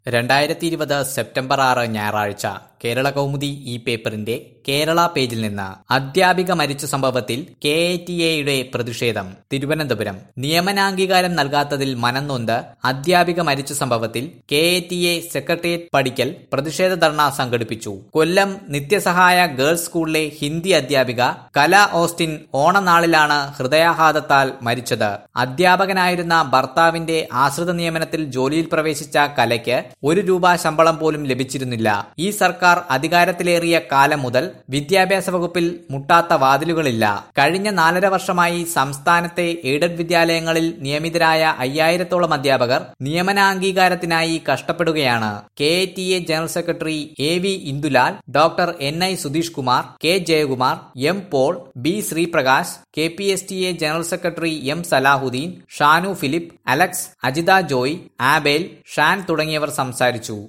രണ്ടായിരത്തി ഇരുപത് സെപ്റ്റംബർ ആറ് ഞായറാഴ്ച കേരള കൗമുദി ഈ പേപ്പറിന്റെ കേരള പേജിൽ നിന്ന് അധ്യാപിക മരിച്ച സംഭവത്തിൽ കെ എ ടി എയുടെ പ്രതിഷേധം തിരുവനന്തപുരം നിയമനാംഗീകാരം നൽകാത്തതിൽ മനംനൊന്ത് അധ്യാപിക മരിച്ച സംഭവത്തിൽ K A T A secretariat പടിക്കൽ പ്രതിഷേധ ധർണ സംഘടിപ്പിച്ചു കൊല്ലം നിത്യസഹായ ഗേൾസ് സ്കൂളിലെ ഹിന്ദി അധ്യാപിക കല ഓസ്റ്റിൻ ഓണനാളിലാണ് ഹൃദയാഘാതത്താൽ മരിച്ചത് അധ്യാപകനായിരുന്ന ഭർത്താവിന്റെ ആശ്രിത നിയമനത്തിൽ ജോലിയിൽ പ്രവേശിച്ച കലയ്ക്ക് ഒരു രൂപ ശമ്പളം പോലും ലഭിച്ചിരുന്നില്ല ഈ സർക്കാർ അധികാരത്തിലേറിയ കാലം മുതൽ വിദ്യാഭ്യാസ വകുപ്പിൽ മുട്ടാത്ത വാതിലുകളില്ല കഴിഞ്ഞ നാലര വർഷമായി സംസ്ഥാനത്തെ എയ്ഡഡ് വിദ്യാലയങ്ങളിൽ നിയമിതരായ അയ്യായിരത്തോളം അധ്യാപകർ നിയമനാംഗീകാരത്തിനായി കഷ്ടപ്പെടുകയാണ് K A T A general secretary A V Indulal doctor N I Sudheesh Kumar K Jayakumar M Paul B Sreeprakash K P S T A general secretary M Salahuddin Shanu Philip Alex Ajitha Joy Abel Shan തുടങ്ങിയവർ സംസാരിച്ചു